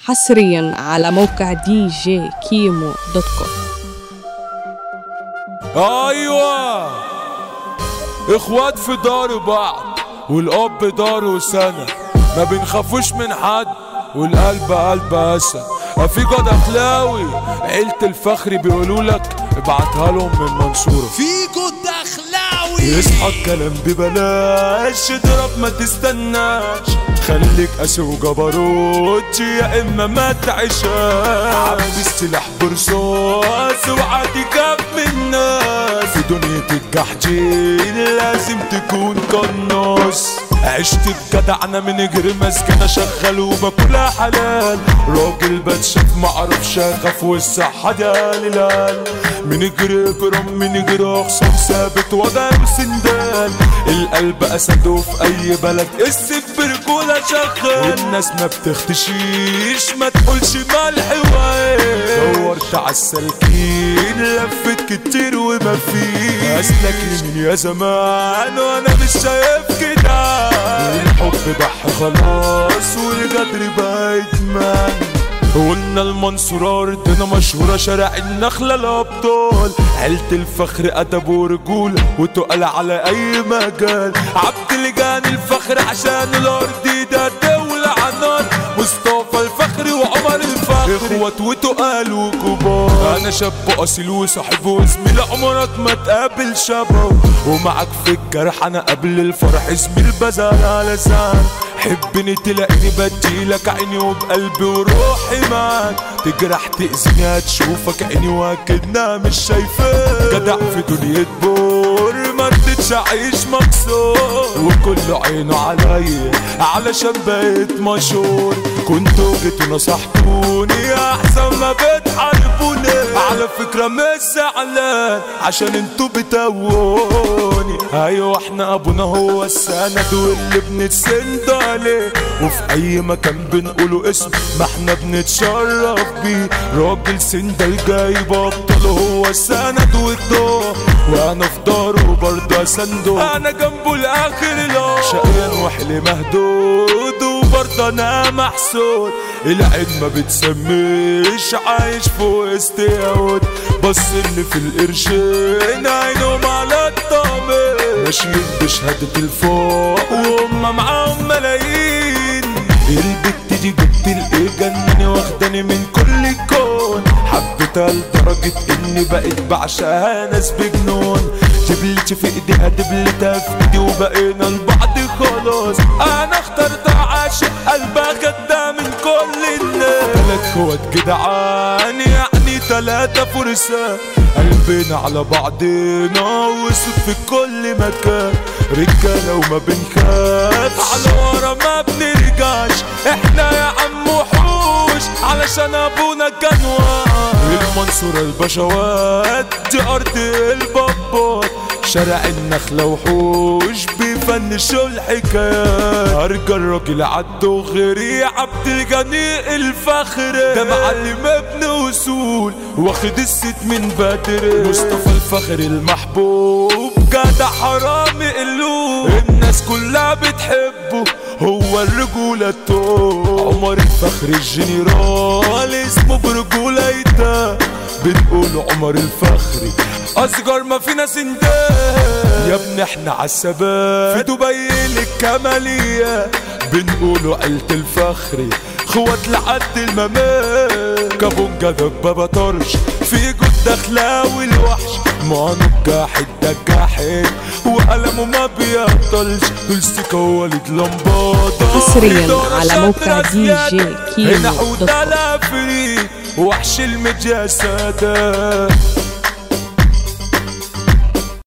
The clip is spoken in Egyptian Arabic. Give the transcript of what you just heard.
حصريا على موقع دي جي كيمو دوت كوم ايوه اخوات في دار بعض والاب داره سنة ما بنخافوش من حد والقلب قلب اسد في جد اخلاوي عيلة الفخر بيقولوا لك ابعتها لهم من منصورة فيكو الدخلاوي يصحى الكلام ببلاش اضرب ما تستناش خليك قاسي وجبروت يا اما ما تعيشاش عبي السلاح برصاص وعادي كف من الناس في دنيا الجحجين لازم تكون قناص عشت بجدعنة من غير مسكنة شغال وباكلها حلال راجل بتشاف معرفش اخاف والصحة دي قليلال من غير جرام من غير اخصام ثابت وضع وسندال القلب اسد وفي اي بلد السيف برجولة شغال والناس ما بتختشيش ما تقولش ملح وعين دورت عالسالكين لفت كتير وما فيش اسلك يمين يا زمان وانا مش شايف كده الحب ضح خلاص والقدر بقى يتمنى قلنا المنصورة أرضنا مشهورة شارع النخلة الأبطال عيلة الفخر أدب ورجولة وتقل على أي مجال عبد لجان الفخر عشان الأرض ده دولة عنار مصطفى الفخري وعمر الفخري اخوات وتقال وكبار انا شاب اصيل وصاحب وزميل عمرك ما تقابل شبه ومعك في الجرح انا قبل الفرح زميل بزعل على زعل حبني تلاقيني بديلك عيني وبقلبي وروحي معاك تجرح تأذيني هتشوفك عيني واكدنا مش شايفاك جدع في دنيا بور ما رضيتش اعيش مكسور وكل عينه عليا علشان بقيت مشهور كنتوا جيتوا نصحتوني احسن ما بتحاربوني على فكرة مش زعلان عشان انتوا بتووني ايوه احنا ابونا هو السند واللي بنتسند عليه وفي اي مكان بنقوله اسم ما احنا بنتشرف بيه راجل سندل جاي بطل هو السند والضوء وانا في داره برضه اسنده انا جنبه الاخر لا شقيان وحلي مهدود وبرضه انا محسود العين ما بتسميش عايش فوق استيعود بص اللي في القرشين عينهم على الطامر ماشيين بشهادة الفوق وهم معاهم ملايين البت دي جبت الايه جنني واخداني من كل الكون حبيتها لدرجة اني بقيت بعشقها ناس بجنون دبلتي في ايديها دبلتها في ايدي وبقينا لبعض خلاص انا اخترت عاشق قلبها خدها من كل الناس تلات اخوات جدعان يعني تلاتة فرسان قلبنا على بعضنا وسط في كل مكان رجالة وما بنخاف على ورا ما بنرجعش احنا يا عم وحوش علشان ابونا جنوان المنصورة البشوات دي ارض البابات شارع النخلة وحوش بيفنشوا الحكايات ارجى الراجل عدو غيري عبد الغني الفخر ده معلم ابن وصول واخد الست من بدر مصطفى الفخر المحبوب جدع حرامي قلوب الناس كلها بتحبه هو الرجولة التوب عمر الفخر الجنرال اسمه برجولة يتا بنقول عمر الفخري اصغر ما في ناس يا ابني احنا عالثبات في دبي للكمالية بنقولوا عيلة الفخري خوات لحد الممات كابونجا دبابة طرش في جود دخلاوي الوحش ما نجاح الدجاحين وقلمه ما بيبطلش دول سيكا وليد لمبادة حصرياً على موقع دي جي كيمو هنا دوت حوت كوم. على فريق وحش المجاسدة